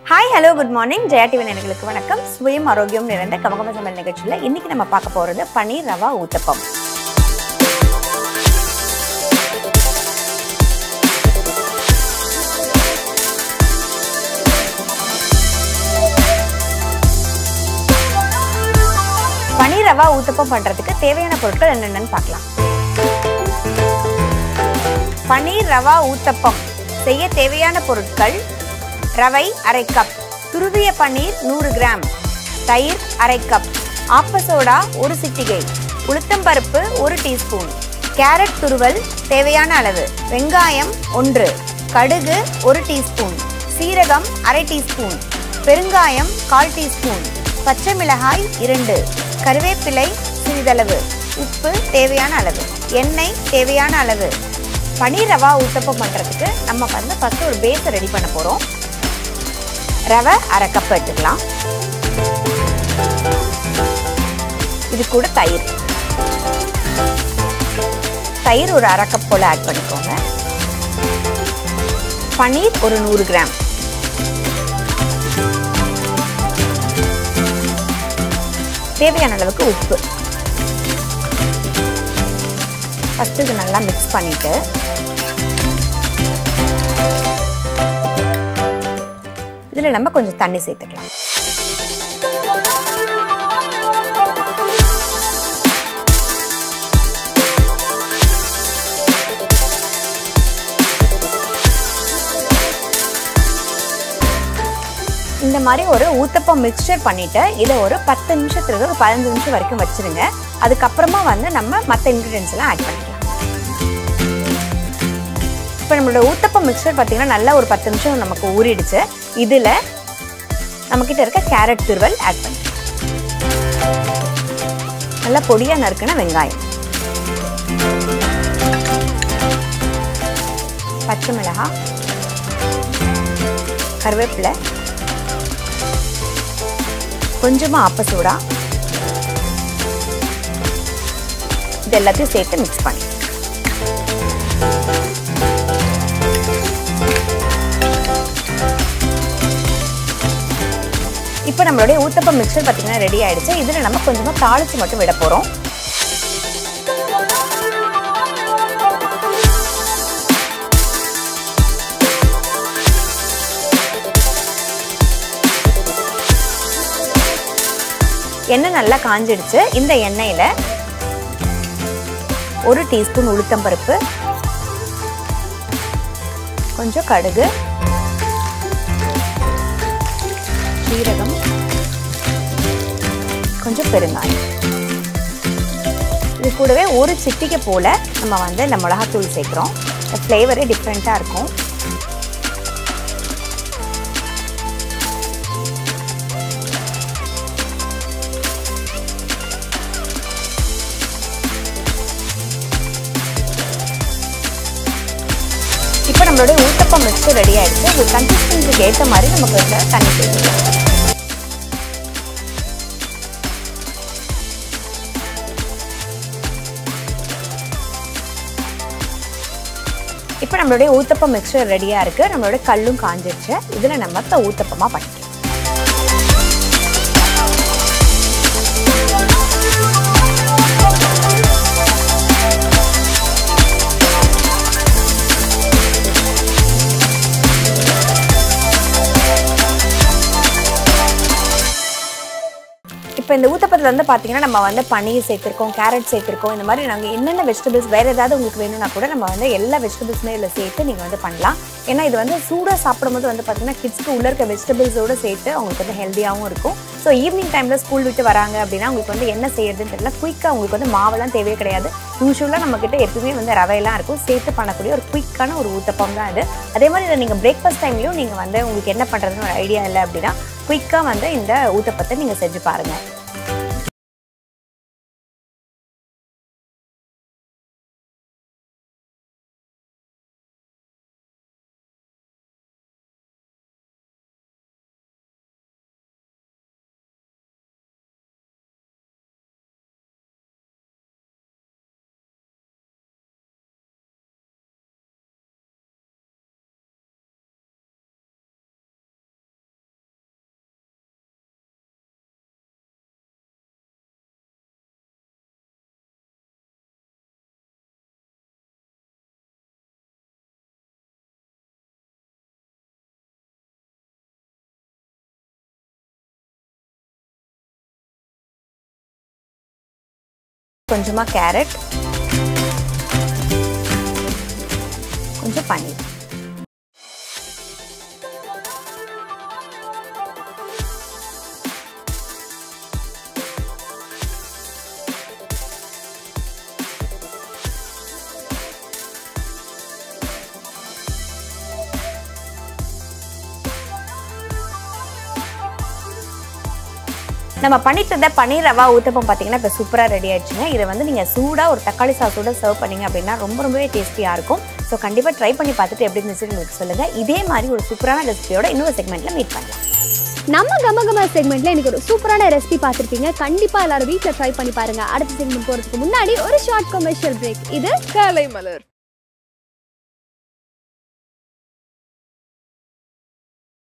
hi hello good morning Jaya TV நேயர்களுக்கு வணக்கம் சுயம் ஆரோக்கியம் நிறைந்த கமகம சமையல் நிகழ்ச்சியில் இன்னைக்கு நம்ம பார்க்க போகிறது பன்னீர் ரவா ஊத்தப்பம் பன்னீர் ரவா ஊத்தப்பம் பண்ணுறதுக்கு தேவையான பொருட்கள் என்னென்னு பார்க்கலாம் பன்னீர் ரவா ஊத்தப்பம் செய்ய தேவையான பொருட்கள் ரவை அரை கப் துருவிய பன்னீர் நூறு கிராம் தயிர் அரை கப் ஆப்ப சோடா ஒரு சிட்டிகை உளுத்தம்பருப்பு ஒரு டீஸ்பூன் கேரட் துருவல் தேவையான அளவு வெங்காயம் ஒன்று கடுகு ஒரு டீஸ்பூன் சீரகம் அரை டீஸ்பூன் பெருங்காயம் கால் டீஸ்பூன் பச்சை மிளகாய் இரண்டு கருவேப்பிலை சிறிதளவு உப்பு தேவையான அளவு எண்ணெய் தேவையான அளவு பன்னீர் ரவா ஊத்தப்பம் பண்ணுறதுக்கு நம்ம வந்து ஃபஸ்ட்டு ஒரு பேஸை ரெடி பண்ண போகிறோம் ரவை அரை கப் எடுத்துக்கலாம் இது கூட தயிர் தயிர் ஒரு அரை கப் போல் ஆட் பண்ணிக்கோங்க பன்னீர் ஒரு நூறு கிராம் தேவையான அளவுக்கு உப்பு ஃபஸ்ட்டு இது நல்லா மிக்ஸ் பண்ணிவிட்டு இதில் நம்ம கொஞ்சம் தண்ணி சேர்த்துக்கலாம் இந்த மாதிரி ஒரு ஊத்தப்பம் மிக்சர் பண்ணிட்டு இதை ஒரு பத்து நிமிஷத்துக்கு ஒரு பதினஞ்சு நிமிஷம் வரைக்கும் வச்சிருங்க அதுக்கப்புறமா வந்து நம்ம மற்ற இன்க்ரீடியன்ஸ் எல்லாம் ஆட் பண்ணிக்கலாம் இப்போ நம்மளோட ஊத்தப்பம் மிக்சர் பார்த்தீங்கன்னா நல்லா ஒரு பத்து நிமிஷம் நமக்கு ஊறிடுச்சு இதில் நம்மக்கிட்ட இருக்க கேரட் துருவல் ஆட் பண்ணிக்கலாம் நல்லா பொடியாக நறுக்கின வெங்காயம் பச்சை மிளகாய் கருவேப்பிலை கொஞ்சமாக ஆப்ப சூடா இது எல்லாத்தையும் சேர்த்து மிக்ஸ் பண்ணி இப்போ நம்மளுடைய ஊத்தப்பம் மிக்சர் பார்த்தீங்கன்னா ரெடி ஆயிடுச்சு இதில் நம்ம கொஞ்சமாக தாளிச்சு மட்டும் விட போகிறோம் எண்ணெய் நல்லா காஞ்சிடுச்சு இந்த எண்ணெயில் ஒரு டீஸ்பூன் உளுத்தம் பருப்பு கொஞ்சம் கடுகு சீரகம் கொஞ்சம் பெருங்காயம் இது கூடவே ஒரு சிட்டிகை போல் நம்ம வந்து இந்த மிளகாத்தூள் சேர்க்குறோம் இந்த ஃப்ளேவரே டிஃப்ரெண்ட்டாக இருக்கும் இப்போ நம்மளுடைய ஊத்தப்பம் மிக்சர் ரெடி ஆயிடுச்சு இது கன்சிஸ்டன்சிக்கு ஏற்ற மாதிரி நமக்கு வந்து தண்ணி சேர்த்துக்கலாம் இப்போ நம்மளுடைய ஊத்தப்பம் மிக்சர் ரெடியாக இருக்குது நம்மளுடைய கல்லும் காஞ்சிருச்சு இதில் நம்ம இப்போ ஊத்தப்பமாக பண்ணிக்கலாம் இப்போ இந்த ஊத்தப்பத்தில் வந்து பார்த்தீங்கன்னா நம்ம வந்து பன்னீர் சேர்த்துருக்கோம் கேரட் சேர்த்துருக்கோம் இந்த மாதிரி நாங்கள் என்னென்ன வெஜிடபிள்ஸ் வேறு ஏதாவது உங்களுக்கு வேணும்னா கூட நம்ம வந்து எல்லா வெஜிடபிள்ஸுமே இதில் சேர்த்து நீங்கள் வந்து பண்ணலாம் ஏன்னா இது வந்து சூடாக சாப்பிடும்போது வந்து பார்த்தீங்கன்னா கிட்ஸ்க்கு உள்ள இருக்க வெஜிடபிள்ஸோடு சேர்த்து அவங்களுக்கு வந்து ஹெல்த்தியாகவும் இருக்கும் ஸோ ஈவினிங் டைமில் ஸ்கூல் விட்டு வராங்க அப்படின்னா உங்களுக்கு வந்து என்ன செய்யறதுன்னு தெரியல குயிக்காக உங்களுக்கு வந்து மாவெல்லாம் தேவையே கிடையாது யூஸ்வலாக நம்மக்கிட்ட எப்பவுமே வந்து ரவையெல்லாம் இருக்கும் சேர்த்து பண்ணக்கூடிய ஒரு குயிக்கான ஒரு ஊத்தப்பம் தான் இது அதே மாதிரி இதை நீங்கள் பிரேக்ஃபாஸ்ட் டைம்லையும் நீங்கள் வந்து உங்களுக்கு என்ன பண்ணுறதுன்னு ஒரு ஐடியா இல்லை அப்படின்னா குயிக்காக வந்து இந்த ஊத்தப்பத்தை நீங்கள் செஞ்சு பாருங்கள் கொஞ்சமாக கேரட் கொஞ்சம் பன்னீர் நம்ம பண்ணிட்டு இருந்த பன்னீர் ரவா ஊத்தப்பம் பார்த்தீங்கன்னா இப்போ சூப்பராக ரெடி ஆயிடுச்சுங்க இதை வந்து நீங்கள் சூடாக ஒரு தக்காளி சாஸோட சர்வ் பண்ணீங்க அப்படின்னா ரொம்ப ரொம்பவே டேஸ்டியாக இருக்கும் ஸோ கண்டிப்பாக ட்ரை பண்ணி பார்த்துட்டு எப்படி இருந்துச்சு உங்களுக்கு சொல்லுங்கள் இதே மாதிரி ஒரு சூப்பரான ரெசிபியோட இன்னொரு செக்மெண்ட்டில் மீட் பண்ணலாம் நம்ம கமகம செக்மெண்ட்ல எனக்கு ஒரு சூப்பரான ரெசிபி பார்த்துருப்பீங்க கண்டிப்பா எல்லாரும் வீட்டில் ட்ரை பண்ணி பாருங்க அடுத்த செக்மெண்ட் போறதுக்கு முன்னாடி ஒரு ஷார்ட் கமர்ஷியல் பிரேக் இது காலை மலர்